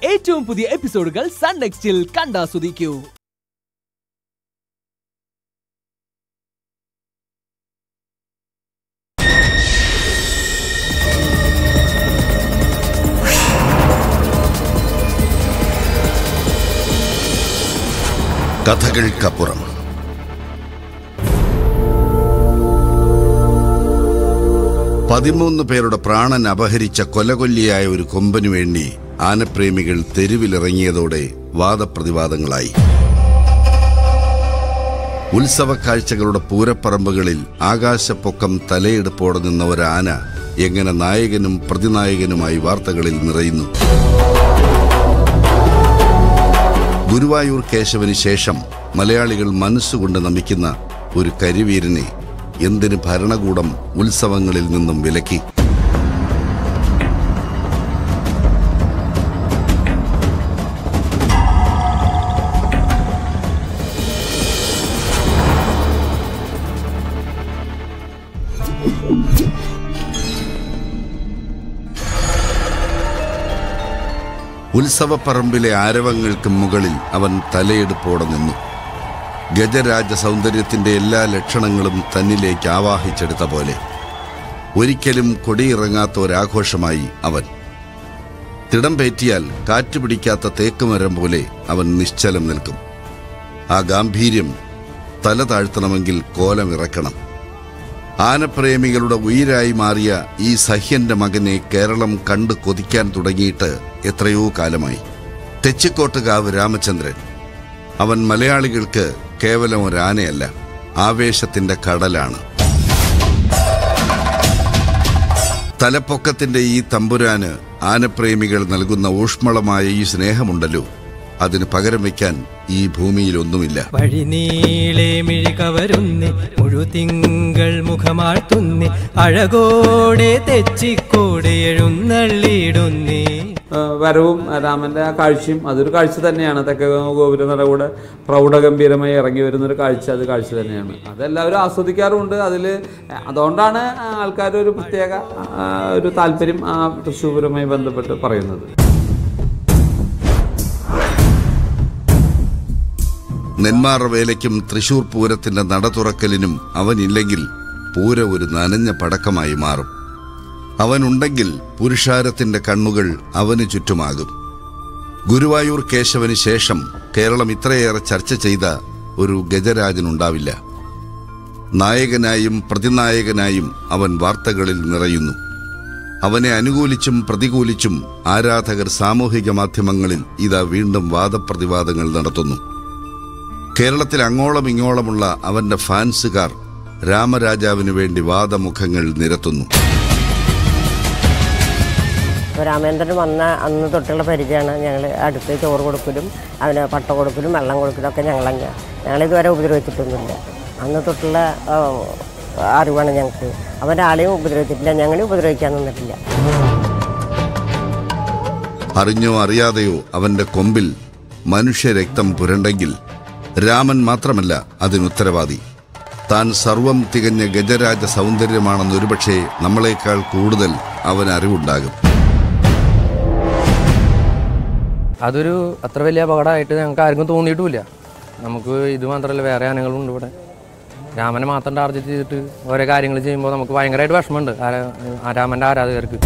ഏറ്റവും പുതിയ എപ്പിസോഡുകൾ സൺ നെക്സ്റ്റിൽ കണ്ടാസ്വദിക്കൂ കഥകൾക്കപ്പുറം പതിമൂന്ന് പേരുടെ പ്രാണൻ അപഹരിച്ച കൊലകൊല്ലിയായ ഒരു കൊമ്പനു വേണ്ടി ആനപ്രേമികൾ തെരുവിലിറങ്ങിയതോടെ വാദപ്രതിവാദങ്ങളായി ഉത്സവ കാഴ്ചകളുടെ പൂരപ്പറമ്പുകളിൽ ആകാശപ്പൊക്കം തലയെടുപ്പോടെ നിന്ന ഒരു ആന എങ്ങനെ നായകനും പ്രതിനായകനുമായി വാർത്തകളിൽ നിറയുന്നു ഗുരുവായൂർ കേശവന് ശേഷം മലയാളികൾ മനസ്സുകൊണ്ട് നമിക്കുന്ന ഒരു കരിവീരനെ എന്തിന് ഭരണകൂടം ഉത്സവങ്ങളിൽ നിന്നും വിലക്കി ഉത്സവപ്പറമ്പിലെ ആരവങ്ങൾക്ക് മുകളിൽ അവൻ തലയെടുപ്പോടെ നിന്നു ഗജരാജ സൗന്ദര്യത്തിന്റെ എല്ലാ ലക്ഷണങ്ങളും തന്നിലേക്ക് ആവാഹിച്ചെടുത്ത പോലെ ഒരിക്കലും കൊടിയിറങ്ങാത്ത ഒരാഘോഷമായി അവൻ തിടം പേറ്റിയാൽ കാറ്റുപിടിക്കാത്ത തേക്കുമരം പോലെ അവൻ നിശ്ചലം നിൽക്കും ആ ഗാംഭീര്യം തല താഴ്ത്തണമെങ്കിൽ കോലം ഇറക്കണം ആനപ്രേമികളുടെ ഉയിരായി മാറിയ ഈ സഹ്യന്റെ മകനെ കേരളം കണ്ടു കൊതിക്കാൻ തുടങ്ങിയിട്ട് എത്രയോ കാലമായി തെച്ചിക്കോട്ടുകാവ് രാമചന്ദ്രൻ അവൻ മലയാളികൾക്ക് കേവലം ഒരു ആനയല്ല ആവേശത്തിന്റെ കടലാണ് തലപ്പൊക്കത്തിന്റെ ഈ തമ്പുരാന് ആനപ്രേമികൾ നൽകുന്ന ഊഷ്മളമായ ഈ സ്നേഹമുണ്ടല്ലോ അതിന് പകരം വയ്ക്കാൻ ഈ ഭൂമിയിലൊന്നുമില്ല വഴിനീളെ മിഴി കവരുന്നി മുഴുതിങ്കൾ മുഖമാഴ്ത്തുന്നി അഴകോടെ തെച്ചിക്കോടെ എഴുന്നള്ളിയിടുന്നേ ആ, വരവും ആ, രാമന്റെ ആ കാഴ്ചയും അതൊരു കാഴ്ച തന്നെയാണ് തെക്ക ഗോപുരനട കൂടെ പ്രൗഢഗംഭീരമായി ഇറങ്ങി വരുന്ന ഒരു കാഴ്ച അത് കാഴ്ച തന്നെയാണ് അതെല്ലാവരും ആസ്വദിക്കാറുണ്ട് അതിൽ അതുകൊണ്ടാണ് ആൾക്കാർ ഒരു പ്രത്യേക ആ, ഒരു താല്പര്യം ആ തൃശ്ശൂരുമായി ബന്ധപ്പെട്ട് പറയുന്നത് നെന്മാറ വേലയ്ക്കും തൃശൂർ പൂരത്തിന്റെ നട തുറക്കലിനും അവനില്ലെങ്കിൽ പൂരം ഒരു നനഞ്ഞ പടക്കമായി മാറും അവനുണ്ടെങ്കിൽ പുരുഷാരത്തിന്റെ കണ്ണുകൾ അവന് ചുറ്റുമാകും ഗുരുവായൂർ കേശവന് ശേഷം കേരളം ഇത്രയേറെ ചർച്ച ചെയ്ത ഒരു ഗജരാജനുണ്ടാവില്ല നായകനായും പ്രതിനായകനായും അവൻ വാർത്തകളിൽ നിറയുന്നു അവനെ അനുകൂലിച്ചും പ്രതികൂലിച്ചും ആരാധകർ സാമൂഹിക മാധ്യമങ്ങളിൽ ഇതാ വീണ്ടും വാദപ്രതിവാദങ്ങൾ നടത്തുന്നു കേരളത്തിൽ അങ്ങോളം ഇങ്ങോളമുള്ള അവന്റെ ഫാൻസുകാർ രാമരാജാവിനു വേണ്ടി വാദമുഖങ്ങൾ നിരത്തുന്നു അപ്പോൾ രാമേന്ദ്രൻ വന്ന അന്ന് തൊട്ടുള്ള പരിചയമാണ് ഞങ്ങൾ അടുത്ത് ചോറ് കൊടുക്കലും അവന് പട്ട കൊടുക്കലും വെള്ളം കൊടുക്കലും ഒക്കെ ഞങ്ങൾ ഞങ്ങളിതുവരെ ഉപദ്രവിച്ചിട്ടൊന്നുമില്ല അന്ന് തൊട്ടുള്ള ആ, അറിവാണ് ഞങ്ങൾക്ക് അവൻ ആളെയും ഉപദ്രവിച്ചിട്ടില്ല ഞങ്ങളെ ഉപദ്രവിക്കാൻ നിന്നിട്ടില്ല അറിഞ്ഞോ അറിയാതെയോ അവന്റെ കൊമ്പിൽ മനുഷ്യരക്തം പുരണ്ടെങ്കിൽ രാമൻ മാത്രമല്ല അതിനുത്തരവാദി താൻ സർവം തികഞ്ഞ ഗജരാജ സൗന്ദര്യമാണെന്ന് ഒരുപക്ഷെ നമ്മളെക്കാൾ കൂടുതൽ അവൻ അറിവുണ്ടാകും അതൊരു അത്ര വലിയ അപകടമായിട്ട് ഞങ്ങൾക്ക് ആർക്കും തോന്നിയിട്ടുമില്ല നമുക്ക് ഇത് മാത്രമല്ല വേറെ ആനകളും ഉണ്ട് ഇവിടെ രാമനെ മാത്രം ടാർഗറ്റ് ചെയ്തിട്ട് ഓരോ കാര്യങ്ങൾ ചെയ്യുമ്പോൾ നമുക്ക് ഭയങ്കരമായിട്ട് വിഷമമുണ്ട് ആരാ- ആ രാമൻ്റെ ആരാധകർക്ക്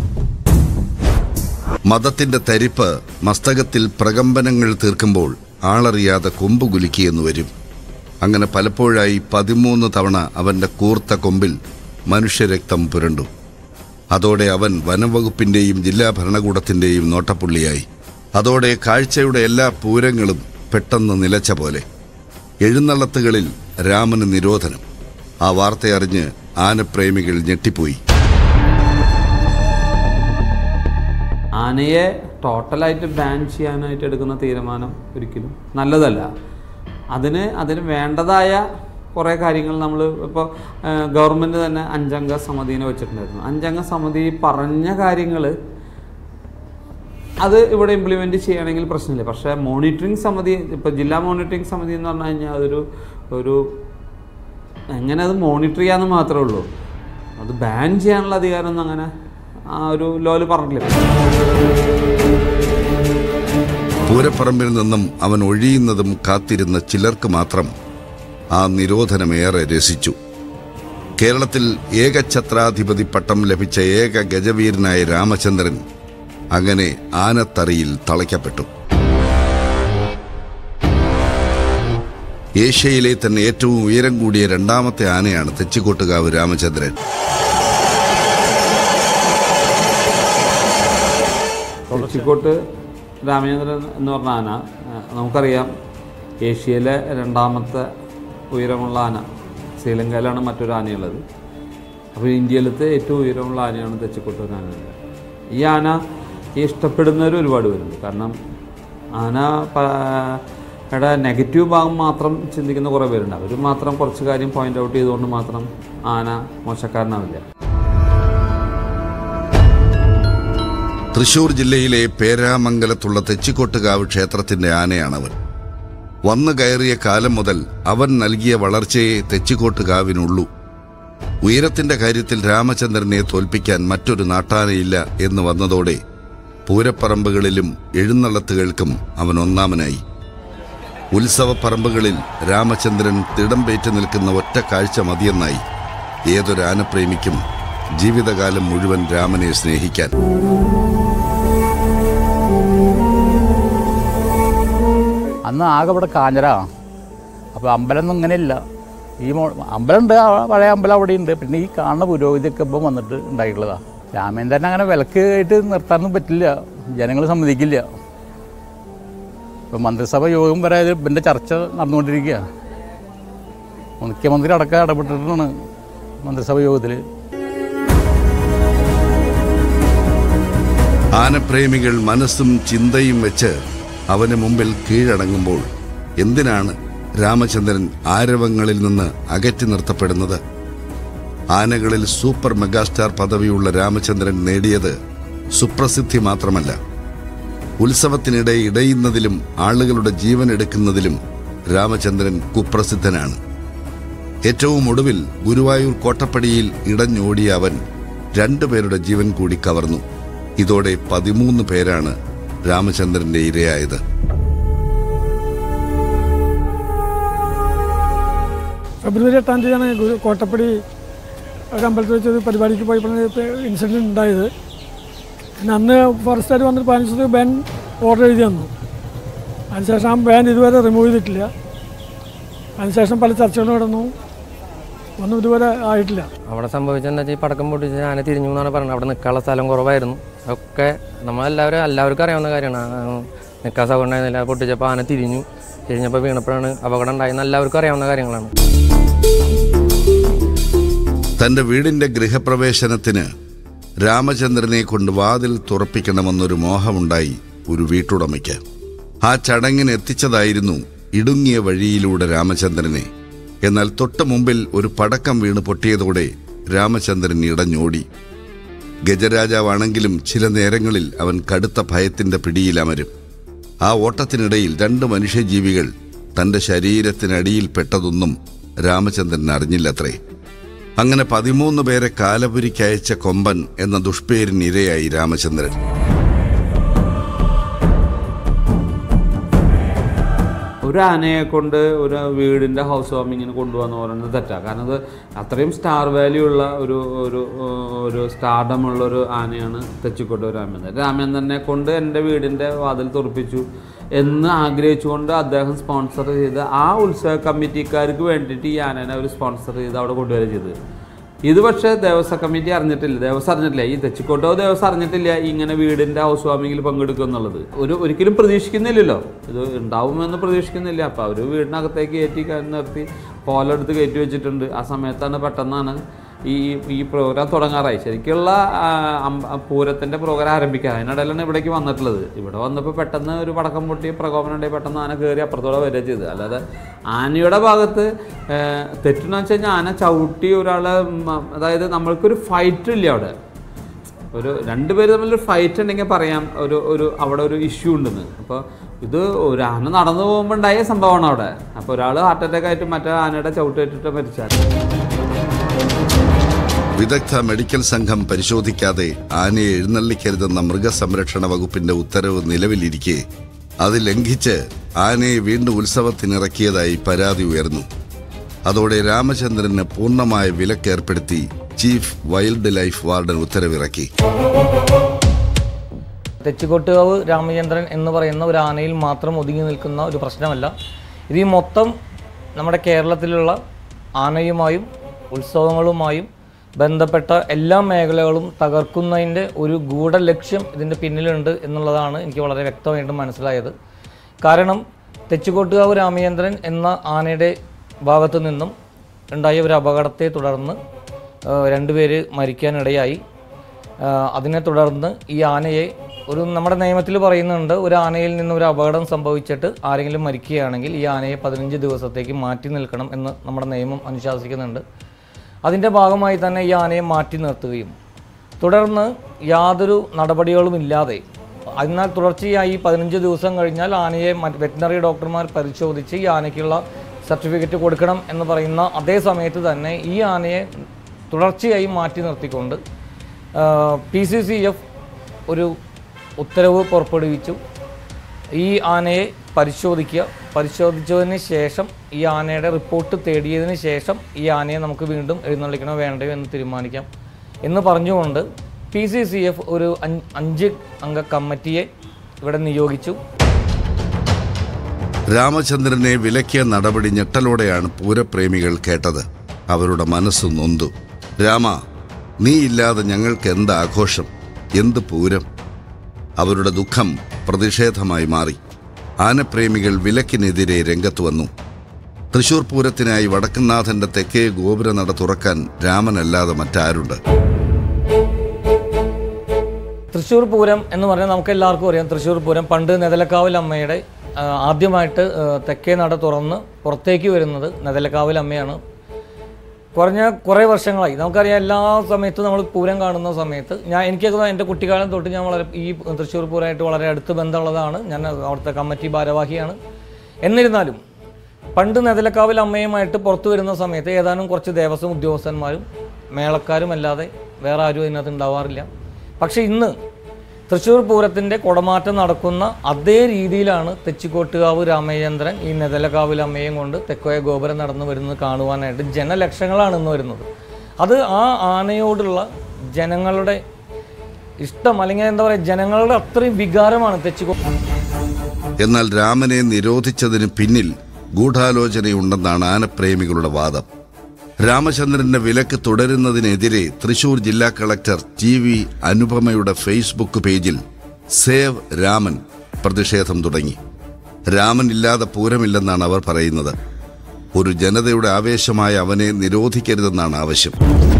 മതത്തിന്റെ തരിപ്പ് മസ്തകത്തിൽ പ്രകമ്പനങ്ങൾ തീർക്കുമ്പോൾ ആളറിയാതെ കൊമ്പ് കുലുക്കിയെന്ന് വരും അങ്ങനെ പലപ്പോഴായി പതിമൂന്ന് തവണ അവന്റെ കൂർത്ത കൊമ്പിൽ മനുഷ്യരക്തം പുരണ്ടു അതോടെ അവൻ വനംവകുപ്പിന്റെയും ജില്ലാ ഭരണകൂടത്തിന്റെയും നോട്ടപ്പുള്ളിയായി അതോടെ കാഴ്ചയുടെ എല്ലാ പൂരങ്ങളും പെട്ടെന്ന് നിലച്ച പോലെ എഴുന്നള്ളത്തുകളിൽ രാമന് നിരോധനം ആ വാർത്തയറിഞ്ഞ് ആനപ്രേമികൾ ഞെട്ടിപ്പോയി ആനയെ ടോട്ടലായിട്ട് ബാൻ ചെയ്യാനായിട്ട് എടുക്കുന്ന തീരുമാനം ഒരിക്കലും നല്ലതല്ല അതിന് അതിന് വേണ്ടതായ കുറേ കാര്യങ്ങൾ നമ്മൾ ഇപ്പോൾ ഗവൺമെൻറ് തന്നെ അഞ്ചംഗ സമിതിനെ വെച്ചിട്ടുണ്ടായിരുന്നു അഞ്ചംഗ സമിതി പറഞ്ഞ കാര്യങ്ങൾ അത് ഇവിടെ ഇംപ്ലിമെൻറ്റ് ചെയ്യുകയാണെങ്കിൽ പ്രശ്നമില്ല പക്ഷേ മോണിറ്ററിംഗ് സമിതി ഇപ്പോൾ ജില്ലാ മോണിറ്ററിംഗ് സമിതി എന്ന് പറഞ്ഞു കഴിഞ്ഞാൽ അതൊരു ഒരു എങ്ങനെ അത് മോണിറ്റർ ചെയ്യാമെന്ന് മാത്രമേ ഉള്ളൂ അത് ബാൻ ചെയ്യാനുള്ള അധികാരമൊന്നും അങ്ങനെ ആ ഒരു ലോല് പറഞ്ഞിട്ടില്ല പൂരപ്പറമ്പിൽ നിന്നും അവൻ ഒഴിയുന്നതും കാത്തിരുന്ന ചിലർക്ക് മാത്രം ആ നിരോധനമേറെ രസിച്ചു കേരളത്തിൽ ഏകഛത്രാധിപതി പട്ടം ലഭിച്ച ഏക ഗജവീരനായ രാമചന്ദ്രൻ അങ്ങനെ ആനത്തറിയിൽ തളയ്ക്കപ്പെട്ടു ഏഷ്യയിലെ തന്നെ ഏറ്റവും ഉയരം കൂടിയ രണ്ടാമത്തെ ആനയാണ് തെച്ചിക്കോട്ടുകാവ് രാമചന്ദ്രൻ തെച്ചിക്കോട്ട് രാമചന്ദ്രൻ എന്ന് പറഞ്ഞ ആന ആ, നമുക്കറിയാം ഏഷ്യയിലെ രണ്ടാമത്തെ ഉയരമുള്ള ആന ശ്രീലങ്കയിലാണ് മറ്റൊരു ആനയുള്ളത് അപ്പോൾ ഇന്ത്യയിലത്തെ ഏറ്റവും ഉയരമുള്ള ആനയാണ് തെച്ചിക്കോട്ടൂർ ആന ഈ ആന ഇഷ്ടപ്പെടുന്നവർ ഒരുപാട് പേരുണ്ട് കാരണം ആന യുടെ നെഗറ്റീവ് ഭാഗം മാത്രം ചിന്തിക്കുന്ന കുറേ പേരുണ്ട് അവർ മാത്രം കുറച്ച് കാര്യം പോയിന്റ് ഔട്ട് ചെയ്തുകൊണ്ട് മാത്രം ആന മോശക്കാരനാവില്ല തൃശൂർ ജില്ലയിലെ പേരാമംഗലത്തുള്ള തെച്ചിക്കോട്ടുകാവ് ക്ഷേത്രത്തിന്റെ ആനയാണവൻ വന്നു കയറിയ കാലം മുതൽ അവൻ നൽകിയ വളർച്ചയെ തെച്ചിക്കോട്ടുകാവിനുള്ളൂ ഉയരത്തിന്റെ കാര്യത്തിൽ രാമചന്ദ്രനെ തോൽപ്പിക്കാൻ മറ്റൊരു നാട്ടാനയില്ല എന്ന് വന്നതോടെ പൂരപ്പറമ്പുകളിലും എഴുന്നള്ളത്തുകൾക്കും അവൻ ഒന്നാമനായി ഉത്സവപ്പറമ്പുകളിൽ രാമചന്ദ്രൻ തിടമ്പേറ്റ് നിൽക്കുന്ന ഒറ്റ കാഴ്ച മതിയെന്നായി ഏതൊരു ആനപ്രേമിക്കും ജീവിതകാലം മുഴുവൻ രാമനെ സ്നേഹിക്കാൻ അന്ന് ആകെ ഇവിടെ കാഞ്ഞര അപ്പോൾ അമ്പലമൊന്നും ഇങ്ങനെയില്ല ഈ മോ അമ്പലമുണ്ട് ആ പഴയ അമ്പലം അവിടെ ഉണ്ട് പിന്നെ ഈ കാണുന്ന പുരോഗതിയൊക്കെ ഇപ്പം വന്നിട്ട് ഉണ്ടായിട്ടുള്ളതാണ് രാമേന്ദ്രൻ അങ്ങനെ വിലക്ക് ആയിട്ട് നിർത്താനൊന്നും പറ്റില്ല ജനങ്ങൾ സമ്മതിക്കില്ല ഇപ്പം മന്ത്രിസഭ യോഗം വരെ ഇതിൻ്റെ ചർച്ച നടന്നുകൊണ്ടിരിക്കുക മുഖ്യമന്ത്രി അടക്കം ഇടപെട്ടിട്ടാണ് മന്ത്രിസഭ യോഗത്തിൽ ആനപ്രേമികൾ മനസ്സും ചിന്തയും വെച്ച് അവന് മുമ്പിൽ കീഴടങ്ങുമ്പോൾ എന്തിനാണ് രാമചന്ദ്രൻ ആരവങ്ങളിൽ നിന്ന് അകറ്റി നിർത്തപ്പെടുന്നത് ആനകളിൽ സൂപ്പർ മെഗാസ്റ്റാർ പദവിയുള്ള രാമചന്ദ്രൻ നേടിയത് സുപ്രസിദ്ധി മാത്രമല്ല ഉത്സവത്തിനിടെ ഇടയുന്നതിലും ആളുകളുടെ ജീവൻ എടുക്കുന്നതിലും രാമചന്ദ്രൻ കുപ്രസിദ്ധനാണ് ഏറ്റവും ഒടുവിൽ ഗുരുവായൂർ കോട്ടപ്പടിയിൽ ഇടഞ്ഞോടിയ അവൻ രണ്ടുപേരുടെ ജീവൻ കൂടി കവർന്നു ഇതോടെ പതിമൂന്ന് പേരാണ് രാമചന്ദ്രന്റെ ഇരയായത് ഫെബ്രുവരി എട്ടാം തീയതിയാണ് ഗുരു കോട്ടപ്പടി ഒരു അമ്പലത്തിൽ വെച്ച് ഒരു പരിപാടിക്ക് പോയപ്പോഴാണ് ഇൻസിഡൻറ്റ് ഉണ്ടായത് പിന്നെ അന്ന് ഫോറസ്റ്റുകാർ വന്നിട്ട് പതിനഞ്ച് ദിവസം ബാൻ ഓർഡർ എഴുതി തന്നു അതിനുശേഷം ആ ബാൻ ഇതുവരെ റിമൂവ് ചെയ്തിട്ടില്ല അതിനുശേഷം പല ചർച്ചകളും നടന്നു ഒന്നും ഇതുവരെ ആയിട്ടില്ല അവിടെ സംഭവിച്ചെന്താ വെച്ചാൽ ഈ പടക്കം പൊട്ടിച്ച് ആന തിരിഞ്ഞു എന്നാണ് പറയുന്നത് അവിടെ നിൽക്കാനുള്ള സ്ഥലം കുറവായിരുന്നു ഒക്കെ നമ്മളെല്ലാവരും എല്ലാവർക്കും അറിയാവുന്ന കാര്യമാണ് ആ, നിൽക്കാൻ സൗകര്യം ഉണ്ടായിരുന്നില്ല പൊട്ടിച്ചപ്പോൾ ആന തിരിഞ്ഞു തിരിഞ്ഞപ്പോൾ വീണപ്പോഴാണ് അപകടം ഉണ്ടായെന്ന് എല്ലാവർക്കും അറിയാവുന്ന കാര്യങ്ങളാണ് തന്റെ വീടിന്റെ ഗൃഹപ്രവേശനത്തിന് രാമചന്ദ്രനെ കൊണ്ട് വാതിൽ തുറപ്പിക്കണമെന്നൊരു മോഹമുണ്ടായി ഒരു വീട്ടുടമയ്ക്ക് ആ ചടങ്ങിന് എത്തിച്ചതായിരുന്നു ഇടുങ്ങിയ വഴിയിലൂടെ രാമചന്ദ്രനെ എന്നാൽ തൊട്ടു മുമ്പിൽ ഒരു പടക്കം വീണ് പൊട്ടിയതോടെ രാമചന്ദ്രൻ ഇടഞ്ഞോടി ഗജരാജാവാണെങ്കിലും ചില നേരങ്ങളിൽ അവൻ കടുത്ത ഭയത്തിന്റെ പിടിയിലമരും ആ ഓട്ടത്തിനിടയിൽ രണ്ട് മനുഷ്യജീവികൾ തന്റെ ശരീരത്തിനടിയിൽ പെട്ടതൊന്നും രാമചന്ദ്രൻ അറിഞ്ഞില്ലത്രേ അങ്ങനെ പതിമൂന്ന് പേരെ കാലപുരിക്കയച്ച കൊമ്പൻ എന്ന ദുഷ്പേരിനിരയായി രാമചന്ദ്രൻ ഒരു ആനയെ കൊണ്ട് ഒരു വീടിൻ്റെ ഹൗസ് വാമിങ്ങിന് കൊണ്ടുപോകാന്ന് പറയുന്നത് തെറ്റാണ് കാരണം അത് അത്രയും സ്റ്റാർ വാല്യൂ ഉള്ള ഒരു ഒരു ഒരു സ്റ്റാർഡം ഉള്ള ഒരു ആനയാണ് തെച്ചിക്കോട്ട് രാമേന്ദ്രൻ രാമേന്ദ്രനെ കൊണ്ട് എൻ്റെ വീടിൻ്റെ വാതിൽ തുറപ്പിച്ചു എന്ന് ആഗ്രഹിച്ചുകൊണ്ട് അദ്ദേഹം സ്പോൺസർ ചെയ്ത് ആ ഉത്സവ കമ്മിറ്റിക്കാർക്ക് വേണ്ടിയിട്ട് ഈ ആനേനെ അവർ സ്പോൺസർ ചെയ്ത് അവിടെ കൊണ്ടുവരിക ചെയ്തത് ഇത് പക്ഷേ ദേവസ്വം കമ്മിറ്റി അറിഞ്ഞിട്ടില്ല ദേവസ്വം അറിഞ്ഞിട്ടില്ല ഈ തെച്ചിക്കോട്ടോ ദേവസ്വം അറിഞ്ഞിട്ടില്ല ഇങ്ങനെ വീടിൻ്റെ ഹൗസ് വാമിങ്ങിൽ പങ്കെടുക്കും എന്നുള്ളത് ഒരു ഒരിക്കലും പ്രതീക്ഷിക്കുന്നില്ലല്ലോ ഇത് ഉണ്ടാവുമെന്ന് പ്രതീക്ഷിക്കുന്നില്ല അപ്പോൾ അവർ വീടിനകത്തേക്ക് കയറ്റി ക- നിർത്തി കോലെടുത്ത് കയറ്റി വെച്ചിട്ടുണ്ട് ആ സമയത്താണ് പെട്ടെന്നാണ് ഈ ഈ പ്രോഗ്രാം തുടങ്ങാറായി ശരിക്കുള്ള ആ, അമ്പ- പൂരത്തിൻ്റെ പ്രോഗ്രാം ആരംഭിക്കുക അതിനിടയിലാണ് ഇവിടേക്ക് വന്നിട്ടുള്ളത് ഇവിടെ വന്നപ്പോൾ പെട്ടെന്ന് ഒരു പടക്കം പൊട്ടി പ്രകോപനം ഉണ്ടായി പെട്ടെന്ന് ആന കയറി അപ്പുറത്തോടെ വരിക ചെയ്ത് അല്ലാതെ ആനയുടെ ഭാഗത്ത് ആ, തെറ്റെന്ന് വെച്ച് കഴിഞ്ഞാൽ ആന ചവിട്ടി ഒരാളെ മ- അതായത് നമ്മൾക്കൊരു ഫൈറ്റ് ഇല്ല അവിടെ ഒരു രണ്ടുപേര് തമ്മിലൊരു ഫൈറ്റ് ഉണ്ടെങ്കിൽ പറയാം ഒരു ഒരു അവിടെ ഒരു ഇഷ്യൂ ഉണ്ടെന്ന് അപ്പോൾ ഇത് ഒരു ആന നടന്നു പോകുമ്പോൾ ഉണ്ടായ സംഭവമാണ് അവിടെ അപ്പോൾ ഒരാൾ ഹാർട്ട് അറ്റാക്ക് ആയിട്ട് മറ്റേ ആനയുടെ ചവിട്ടേറ്റിട്ട് മരിച്ചാൽ വിദഗ്ധ മെഡിക്കൽ സംഘം പരിശോധിക്കാതെ ആനയെ എഴുന്നള്ളിക്കരുതെന്ന മൃഗസംരക്ഷണ വകുപ്പിന്റെ ഉത്തരവ് നിലവിലിരിക്കെ അത് ലംഘിച്ച് ആനയെ വീണ്ടും ഉത്സവത്തിനിറക്കിയതായി പരാതി ഉയർന്നു അതോടെ രാമചന്ദ്രന് പൂർണ്ണമായ വിലക്കേർപ്പെടുത്തി ചീഫ് വൈൽഡ് ലൈഫ് വാർഡൻ ഉത്തരവിറക്കി തെച്ചിക്കോട്ടുകാവ് രാമചന്ദ്രൻ എന്ന് പറയുന്ന ഒരു ആനയിൽ മാത്രം ഒതുങ്ങി നിൽക്കുന്ന ഒരു പ്രശ്നമല്ല ഇത് ഈ മൊത്തം നമ്മുടെ കേരളത്തിലുള്ള ആനയുമായും ഉത്സവങ്ങളുമായും ബന്ധപ്പെട്ട എല്ലാ മേഖലകളും തകർക്കുന്നതിൻ്റെ ഒരു ഗൂഢലക്ഷ്യം ഇതിൻ്റെ പിന്നിലുണ്ട് എന്നുള്ളതാണ് എനിക്ക് വളരെ വ്യക്തമായിട്ട് മനസ്സിലായത് കാരണം തെച്ചിക്കോട്ടുകാവ് രാമചന്ദ്രൻ എന്ന ആനയുടെ ഭാഗത്തു നിന്നും ഉണ്ടായ ഒരു അപകടത്തെ തുടർന്ന് ആ, രണ്ടുപേര് മരിക്കാനിടയായി ആ, അതിനെ തുടർന്ന് ഈ ആനയെ ഒരു നമ്മുടെ നിയമത്തിൽ പറയുന്നുണ്ട് ഒരു ആനയിൽ നിന്ന് ഒരു അപകടം സംഭവിച്ചിട്ട് ആരെങ്കിലും മരിക്കുകയാണെങ്കിൽ ഈ ആനയെ പതിനഞ്ച് ദിവസത്തേക്ക് മാറ്റി നിൽക്കണം എന്ന് നമ്മുടെ നിയമം അനുശാസിക്കുന്നുണ്ട് അതിൻ്റെ ഭാഗമായി തന്നെ ഈ ആനയെ മാറ്റി നിർത്തുകയും തുടർന്ന് യാതൊരു നടപടികളും ഇല്ലാതെ എന്നാൽ തുടർച്ചയായി പതിനഞ്ച് ദിവസം കഴിഞ്ഞാൽ ആനയെ വെറ്റിനറി ഡോക്ടർമാർ പരിശോധിച്ച് ഈ ആനയ്ക്കുള്ള സർട്ടിഫിക്കറ്റ് കൊടുക്കണം എന്ന് പറയുന്ന അതേ സമയത്ത് തന്നെ ഈ ആനയെ തുടർച്ചയായി മാറ്റി നിർത്തിക്കൊണ്ട് പി സി സി എഫ് ഒരു ഉത്തരവ് പുറപ്പെടുവിച്ചു ഈ ആനയെ പരിശോധിക്കുക പരിശോധിച്ചതിന് ശേഷം ഈ ആനയുടെ റിപ്പോർട്ട് തേടിയതിന് ശേഷം ഈ ആനയെ നമുക്ക് വീണ്ടും എഴുന്നള്ളിക്കണോ വേണ്ടയോ എന്ന് തീരുമാനിക്കാം എന്ന് പറഞ്ഞുകൊണ്ട് പി സി സി എഫ് ഒരു അഞ്ച് അഞ്ച് അംഗ കമ്മിറ്റിയെ ഇവിടെ നിയോഗിച്ചു രാമചന്ദ്രനെ വിലക്കിയ നടപടി ഞെട്ടലോടെയാണ് പൂരപ്രേമികൾ കേട്ടത് അവരുടെ മനസ്സ് നൊന്തു രാമ നീ ഇല്ലാതെ ഞങ്ങൾക്ക് എന്ത് ആഘോഷം എന്ത് പൂരം അവരുടെ ദുഃഖം പ്രതിഷേധമായി മാറി ആനപ്രേമികൾ വിലക്കിനെതിരെ രംഗത്ത് വന്നു തൃശൂർ പൂരത്തിനായി വടക്കുംനാഥന്റെ തെക്കേ ഗോപുരനട തുറക്കാൻ രാമനല്ലാതെ മറ്റാരുണ്ട് തൃശ്ശൂർ പൂരം എന്ന് പറഞ്ഞാൽ നമുക്ക് എല്ലാവർക്കും അറിയാം തൃശ്ശൂർ പൂരം പണ്ട് നെതലക്കാവിൽ അമ്മയുടെ ആ, ആദ്യമായിട്ട് ആ, തെക്കേ നട തുറന്ന് പുറത്തേക്ക് വരുന്നത് നെതലക്കാവിൽ അമ്മയാണ് കുറഞ്ഞ കുറേ വർഷങ്ങളായി നമുക്കറിയാം എല്ലാ സമയത്തും നമ്മൾ പൂരം കാണുന്ന സമയത്ത് ഞാൻ എനിക്കൊക്കെ തോന്നുന്നു എൻ്റെ കുട്ടിക്കാലം തൊട്ട് ഞാൻ വളരെ ഈ തൃശ്ശൂർ പൂരമായിട്ട് വളരെ അടുത്ത് ബന്ധമുള്ളതാണ് ഞാൻ അവിടുത്തെ കമ്മിറ്റി ഭാരവാഹിയാണ് എന്നിരുന്നാലും പണ്ട് നെതലക്കാവിൽ അമ്മയുമായിട്ട് പുറത്തു വരുന്ന സമയത്ത് ഏതാനും കുറച്ച് ദേവസ്വം ഉദ്യോഗസ്ഥന്മാരും മേളക്കാരും അല്ലാതെ വേറെ ആരും ഇതിനകത്ത് ഉണ്ടാവാറില്ല പക്ഷേ ഇന്ന് തൃശ്ശൂർ പൂരത്തിൻ്റെ കുടമാറ്റം നടക്കുന്ന അതേ രീതിയിലാണ് തെച്ചിക്കോട്ടുകാവ് രാമചന്ദ്രൻ ഈ നെതലക്കാവിൽ അമ്മയും കൊണ്ട് തെക്കോയ ഗോപുരം നടന്നു വരുന്നത് കാണുവാനായിട്ട് ജനലക്ഷങ്ങളാണ് ഇന്ന് വരുന്നത് അത് ആ ആനയോടുള്ള ജനങ്ങളുടെ ഇഷ്ടം അല്ലെങ്കിൽ എന്താ പറയുക ജനങ്ങളുടെ അത്രയും വികാരമാണ് തെച്ചിക്കോ എന്നാൽ രാമനെ നിരോധിച്ചതിന് പിന്നിൽ ഗൂഢാലോചനയുണ്ടെന്നാണ് ആനപ്രേമികളുടെ വാദം രാമചന്ദ്രന്റെ വിലക്ക് തുടരുന്നതിനെതിരെ തൃശൂർ ജില്ലാ കളക്ടർ ടി വി അനുപമയുടെ ഫേസ്ബുക്ക് പേജിൽ സേവ് രാമൻ പ്രതിഷേധം തുടങ്ങി രാമൻ ഇല്ലാതെ പൂരമില്ലെന്നാണ് അവർ പറയുന്നത് ഒരു ജനതയുടെ ആവേശമായ അവനെ നിരോധിക്കരുതെന്നാണ് ആവശ്യം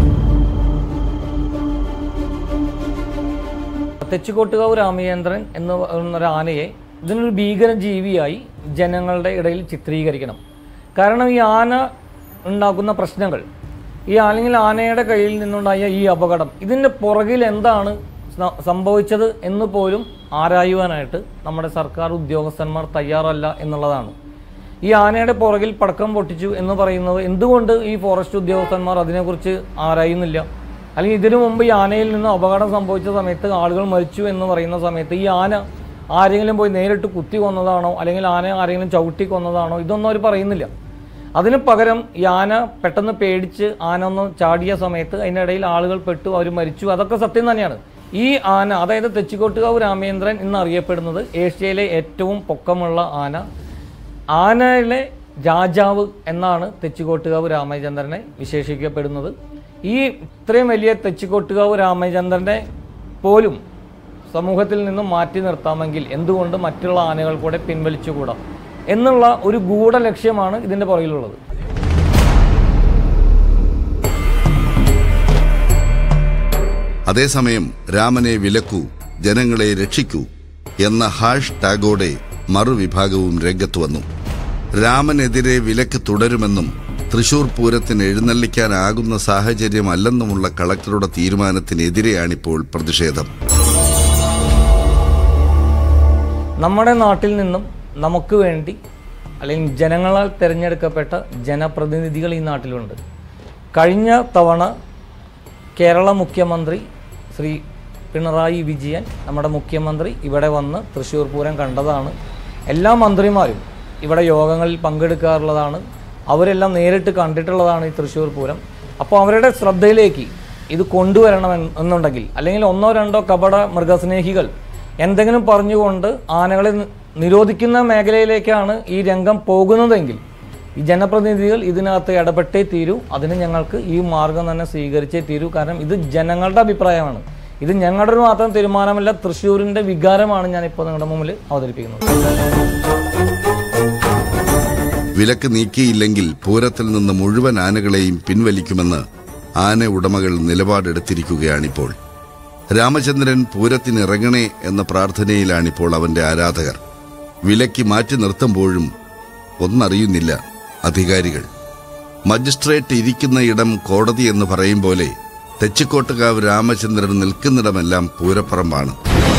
തെച്ചിക്കോട്ടുകാവ് രാമചന്ദ്രൻ എന്ന് പറയുന്ന ഒരു ആനയെ ഇതിനൊരു ഭീകര ജീവിയായി ജനങ്ങളുടെ ഇടയിൽ ചിത്രീകരിക്കണം കാരണം ഈ ആന ഉണ്ടാക്കുന്ന പ്രശ്നങ്ങൾ ഈ അല്ലെങ്കിൽ ആനയുടെ കയ്യിൽ നിന്നുണ്ടായ ഈ അപകടം ഇതിൻ്റെ പുറകിൽ എന്താണ് സ- സംഭവിച്ചത് എന്ന് പോലും ആരായുവാനായിട്ട് നമ്മുടെ സർക്കാർ ഉദ്യോഗസ്ഥന്മാർ തയ്യാറല്ല എന്നുള്ളതാണ് ഈ ആനയുടെ പുറകിൽ പടക്കം പൊട്ടിച്ചു എന്ന് പറയുന്നത് എന്തുകൊണ്ട് ഈ ഫോറസ്റ്റ് ഉദ്യോഗസ്ഥന്മാർ അതിനെക്കുറിച്ച് ആരായുന്നില്ല അല്ലെങ്കിൽ ഇതിനു മുമ്പ് ഈ ആനയിൽ നിന്ന് അപകടം സംഭവിച്ച സമയത്ത് ആളുകൾ മരിച്ചു എന്ന് പറയുന്ന സമയത്ത് ഈ ആന ആരെങ്കിലും പോയി നേരിട്ട് കുത്തി കൊന്നതാണോ അല്ലെങ്കിൽ ആന ആരെങ്കിലും ചവിട്ടി കൊന്നതാണോ ഇതൊന്നും അവർ പറയുന്നില്ല അതിന് പകരം ഈ ആന പെട്ടെന്ന് പേടിച്ച് ആന ഒന്ന് ചാടിയ സമയത്ത് അതിനിടയിൽ ആളുകൾ പെട്ടു അവർ മരിച്ചു അതൊക്കെ സത്യം തന്നെയാണ് ഈ ആന അതായത് തെച്ചിക്കോട്ടുകാവ് രാമേന്ദ്രൻ എന്ന് അറിയപ്പെടുന്നത് ഏഷ്യയിലെ ഏറ്റവും പൊക്കമുള്ള ആന ആനയിലെ രാജാവ് എന്നാണ് തെച്ചിക്കോട്ടുകാവ് രാമചന്ദ്രനെ വിശേഷിക്കപ്പെടുന്നത് ഈ ഇത്രയും വലിയ തെച്ചിക്കോട്ടുകാവ് രാമചന്ദ്രനെ പോലും സമൂഹത്തിൽ നിന്നും മാറ്റി നിർത്താമെങ്കിൽ എന്തുകൊണ്ട് മറ്റുള്ള ആനകൾ കൂടെ പിൻവലിച്ചുകൂടാ എന്നുള്ള ഒരു ഗൂഢ ലക്ഷ്യമാണ് ഇതിൻ്റെ പുറകിലുള്ളത് അതേസമയം രാമനെ വിലക്കൂ ജനങ്ങളെ രക്ഷിക്കൂ എന്ന ഹാഷ് ടാഗോടെ മറുവിഭാഗവും രംഗത്ത് വന്നു രാമനെതിരെ വിലക്ക് തുടരുമെന്നും തൃശൂർ പൂരത്തിന് എഴുന്നള്ളിക്കാനാകുന്ന സാഹചര്യമല്ലെന്നുമുള്ള കളക്ടറുടെ തീരുമാനത്തിനെതിരെയാണിപ്പോൾ പ്രതിഷേധം നമ്മുടെ നാട്ടിൽ നിന്നും നമുക്ക് വേണ്ടി അല്ലെങ്കിൽ ജനങ്ങളാൽ തിരഞ്ഞെടുക്കപ്പെട്ട ജനപ്രതിനിധികൾ ഈ നാട്ടിലുണ്ട് കഴിഞ്ഞ തവണ കേരള മുഖ്യമന്ത്രി ശ്രീ പിണറായി വിജയൻ നമ്മുടെ മുഖ്യമന്ത്രി ഇവിടെ വന്ന് തൃശ്ശൂർ പൂരം കണ്ടതാണ് എല്ലാ മന്ത്രിമാരും ഇവിടെ യോഗങ്ങളിൽ പങ്കെടുക്കാറുള്ളതാണ് അവരെല്ലാം നേരിട്ട് കണ്ടിട്ടുള്ളതാണ് ഈ തൃശ്ശൂർ പൂരം അപ്പോൾ അവരുടെ ശ്രദ്ധയിലേക്ക് ഇത് കൊണ്ടുവരണം എന്ന് എന്നുണ്ടെങ്കിൽ അല്ലെങ്കിൽ ഒന്നോ രണ്ടോ കപട മൃഗസ്നേഹികൾ എന്തെങ്കിലും പറഞ്ഞുകൊണ്ട് ആനകളെ നി- നിരോധിക്കുന്ന മേഖലയിലേക്കാണ് ഈ രംഗം പോകുന്നതെങ്കിൽ ഈ ജനപ്രതിനിധികൾ ഇതിനകത്ത് ഇടപെട്ടേ തീരൂ അതിന് ഞങ്ങൾക്ക് ഈ മാർഗം തന്നെ സ്വീകരിച്ചേ തീരൂ കാരണം ഇത് ജനങ്ങളുടെ അഭിപ്രായമാണ് ഇത് ഞങ്ങളുടെ ഒരു മാത്രം തീരുമാനമല്ല തൃശ്ശൂരിൻ്റെ വികാരമാണ് ഞാനിപ്പോൾ നിങ്ങളുടെ മുമ്പിൽ അവതരിപ്പിക്കുന്നത് വിലക്ക് നീക്കിയില്ലെങ്കിൽ പൂരത്തിൽ നിന്ന് മുഴുവൻ ആനകളെയും പിൻവലിക്കുമെന്ന് ആന ഉടമകൾ നിലപാടെടുത്തിരിക്കുകയാണിപ്പോൾ രാമചന്ദ്രൻ പൂരത്തിനിറങ്ങണേ എന്ന പ്രാർത്ഥനയിലാണിപ്പോൾ അവന്റെ ആരാധകർ വിലക്ക് മാറ്റി നിർത്തുമ്പോഴും ഒന്നറിയുന്നില്ല അധികാരികൾ മജിസ്ട്രേറ്റ് ഇരിക്കുന്ന ഇടം കോടതി എന്ന് പറയും പോലെ തെച്ചിക്കോട്ടുകാവ് രാമചന്ദ്രൻ നിൽക്കുന്നിടമെല്ലാം പൂരപ്പറമ്പാണ്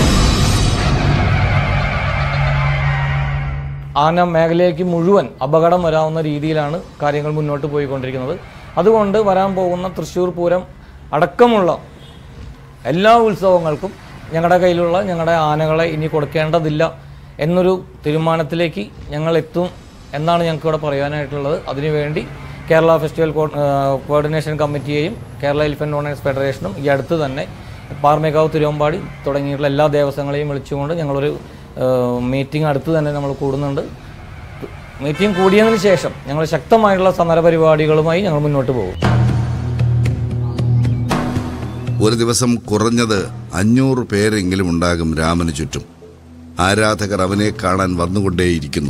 ആന മേഖലയ്ക്ക് മുഴുവൻ അപകടം വരാവുന്ന രീതിയിലാണ് കാര്യങ്ങൾ മുന്നോട്ട് പോയിക്കൊണ്ടിരിക്കുന്നത് അതുകൊണ്ട് വരാൻ പോകുന്ന തൃശ്ശൂർ പൂരം അടക്കമുള്ള എല്ലാ ഉത്സവങ്ങൾക്കും ഞങ്ങളുടെ കയ്യിലുള്ള ഞങ്ങളുടെ ആനകളെ ഇനി കൊടുക്കേണ്ടതില്ല എന്നൊരു തീരുമാനത്തിലേക്ക് ഞങ്ങൾ എത്തും എന്നാണ് ഞങ്ങൾക്ക് ഇവിടെ പറയാനായിട്ടുള്ളത് അതിനുവേണ്ടി കേരള ഫെസ്റ്റിവൽ കോ- ആ, കോർഡിനേഷൻ കമ്മിറ്റിയെയും കേരള എലിഫന്റ് ഓണേഴ്സ് ഫെഡറേഷനും ഈ അടുത്ത് തന്നെ പാർമേക്കാവ് തിരുവമ്പാടി തുടങ്ങിയിട്ടുള്ള എല്ലാ ദേവസ്വങ്ങളെയും വിളിച്ചുകൊണ്ട് ഞങ്ങളൊരു മീറ്റിംഗ് അടുത്ത് തന്നെ നമ്മൾ കൂടുന്നുണ്ട് മീറ്റിംഗ് കൂടിയതിന് ശേഷം ഞങ്ങൾ ശക്തമായിട്ടുള്ള സമരപരിപാടികളുമായി ഞങ്ങൾ മുന്നോട്ട് പോകും ഒരു ദിവസം കുറഞ്ഞത് അഞ്ഞൂറ് പേരെങ്കിലും ഉണ്ടാകും രാമന് ചുറ്റും ആരാധകർ അവനെ കാണാൻ വന്നുകൊണ്ടേയിരിക്കുന്നു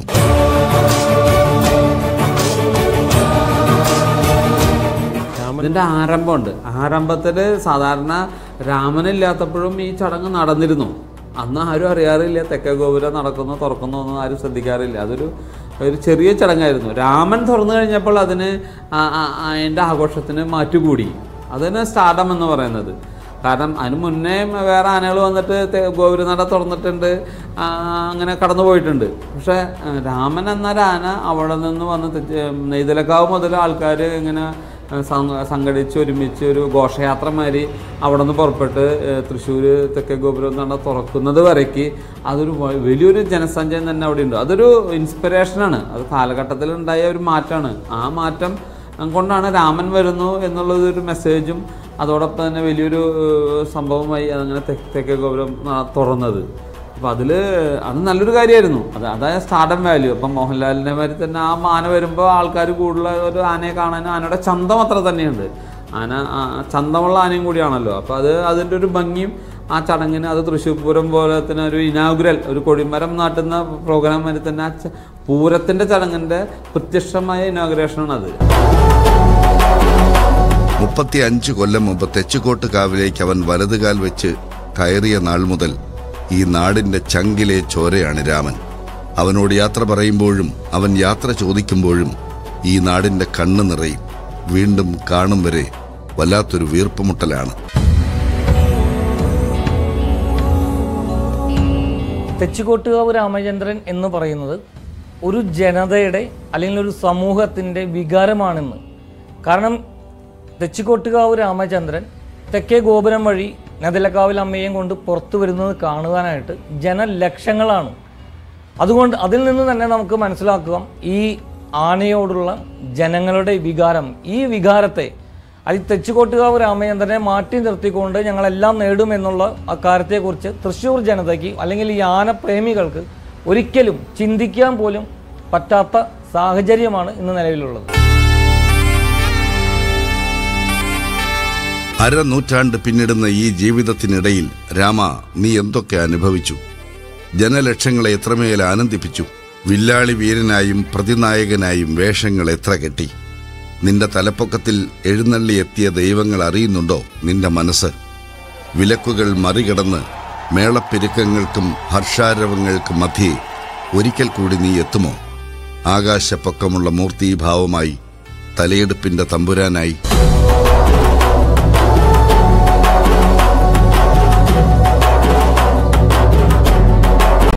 ഇതിന്റെ ആരംഭമുണ്ട് ആരംഭത്തിൽ സാധാരണ രാമനില്ലാത്തപ്പോഴും ഈ ചടങ്ങ് നടന്നിരുന്നു അന്ന് ആരും അറിയാറില്ല തെക്കേ ഗോപുരം നടക്കുന്നു തുറക്കുന്നു ഒന്നും ആരും ശ്രദ്ധിക്കാറില്ല അതൊരു ഒരു ചെറിയ ചടങ്ങായിരുന്നു രാമൻ തുറന്നു കഴിഞ്ഞപ്പോൾ അതിന് ആ- ആ- അതിൻ്റെ ആഘോഷത്തിന് മാറ്റുകൂടി അതിന് സ്റ്റാർഡം എന്ന് പറയുന്നത് കാരണം അതിന് മുന്നേ വേറെ ആനകൾ വന്നിട്ട് തെ- ഗോപുരനട തുറന്നിട്ടുണ്ട് ആ, അങ്ങനെ കടന്നു പോയിട്ടുണ്ട് പക്ഷേ ആ, രാമൻ എന്നൊരു ആന അവിടെ നിന്ന് വന്ന് തെച്ച്- നെയ്തലക്കാവ് മുതൽ ആൾക്കാർ ഇങ്ങനെ ആ, സം- സംഘടിച്ച് ഒരുമിച്ച് ഒരു ഘോഷയാത്ര മാതിരി അവിടെ നിന്ന് പുറപ്പെട്ട് തൃശ്ശൂർ തെക്കേ ഗോപുരം നട തുറക്കുന്നത് വരയ്ക്ക് അതൊരു വ- വലിയൊരു ജനസഞ്ചയം തന്നെ അവിടെ ഉണ്ട് അതൊരു ഇൻസ്പിറേഷനാണ് അത് കാലഘട്ടത്തിൽ ഉണ്ടായ ഒരു മാറ്റമാണ് ആ മാറ്റം കൊണ്ടാണ് രാമൻ വരുന്നു എന്നുള്ളത് ഒരു മെസ്സേജും അതോടൊപ്പം തന്നെ വലിയൊരു ഏഹ്, സംഭവമായി അതങ്ങനെ തെ- തെക്കേ ഗോപുരം ആ, തുറന്നത് അപ്പോൾ അതിൽ അത് നല്ലൊരു കാര്യമായിരുന്നു അത് അതായത് സ്റ്റാർഡം വാല്യൂ അപ്പം മോഹൻലാലിനെ മാതിരി തന്നെ ആ ആന വരുമ്പോൾ ആൾക്കാർ കൂടുതൽ ഒരു ആനയെ കാണാൻ ആനയുടെ ചന്തം അത്ര തന്നെയുണ്ട് ആന ആ, ചന്തമുള്ള ആനയും കൂടിയാണല്ലോ അപ്പോൾ അത് അതിൻ്റെ ഒരു ഭംഗിയും ആ ചടങ്ങിന് അത് തൃശ്ശൂർ പൂരം പോലെ തന്നെ ഒരു ഇനാഗുരൽ ഒരു കൊടിമരം നാട്ടുന്ന പ്രോഗ്രാം വരെ തന്നെ ആ ച- പൂരത്തിൻ്റെ ചടങ്ങിൻ്റെ പ്രത്യക്ഷമായ ഇനാഗുറേഷനാണ് അത് മുപ്പത്തി അഞ്ച് കൊല്ലം മുമ്പ് തെച്ചുകോട്ട് കാവിലേക്ക് അവൻ വലതുകാൽ വെച്ച് കയറിയ നാൾ മുതൽ ഈ നാടിന്റെ ചങ്കിലെ ചോരയാണ് രാമൻ അവനോട് യാത്ര പറയുമ്പോഴും അവൻ യാത്ര ചോദിക്കുമ്പോഴും ഈ നാടിന്റെ കണ്ണ് നിറയും വീണ്ടും കാണും വരെ വല്ലാത്തൊരു വീർപ്പുമുട്ടലാണ് തെച്ചിക്കോട്ടുകാവ് രാമചന്ദ്രൻ എന്ന് പറയുന്നത് ഒരു ജനതയുടെ അല്ലെങ്കിൽ ഒരു സമൂഹത്തിൻ്റെ വികാരമാണെന്ന് കാരണം തെച്ചിക്കോട്ടുകാവ് രാമചന്ദ്രൻ തെക്കേ ഗോപുരം വഴി നെതലക്കാവിൽ അമ്മയെയും കൊണ്ട് പുറത്തു വരുന്നത് കാണുവാനായിട്ട് ജനലക്ഷങ്ങളാണ് അതുകൊണ്ട് അതിൽ നിന്ന് തന്നെ നമുക്ക് മനസ്സിലാക്കുക ഈ ആനയോടുള്ള ജനങ്ങളുടെ വികാരം ഈ വികാരത്തെ അത് തെച്ചുകോട്ടുകാവ് രാമചന്ദ്രനെ മാറ്റി നിർത്തിക്കൊണ്ട് ഞങ്ങളെല്ലാം നേടുമെന്നുള്ള അക്കാര്യത്തെക്കുറിച്ച് തൃശ്ശൂർ ജനതയ്ക്ക് അല്ലെങ്കിൽ ഈ ആനപ്രേമികൾക്ക് ഒരിക്കലും ചിന്തിക്കാൻ പോലും പറ്റാത്ത സാഹചര്യമാണ് ഇന്ന് നിലവിലുള്ളത് അരനൂറ്റാണ്ട് പിന്നിടുന്ന ഈ ജീവിതത്തിനിടയിൽ രാമ നീ എന്തൊക്കെ അനുഭവിച്ചു ജനലക്ഷങ്ങളെ എത്രമേൽ ആനന്ദിപ്പിച്ചു വില്ലാളി വീരനായും പ്രതിനായകനായും വേഷങ്ങൾ എത്ര കെട്ടി നിന്റെ തലപ്പൊക്കത്തിൽ എഴുന്നള്ളി എത്തിയ ദൈവങ്ങൾ അറിയുന്നുണ്ടോ നിന്റെ മനസ്സ് വിലക്കുകൾ മറികടന്ന് മേളപ്പെരുക്കങ്ങൾക്കും ഹർഷാരവങ്ങൾക്കും മധ്യേ ഒരിക്കൽ കൂടി നീ എത്തുമോ ആകാശപ്പൊക്കമുള്ള മൂർത്തീഭാവമായി തലയെടുപ്പിന്റെ തമ്പുരാനായി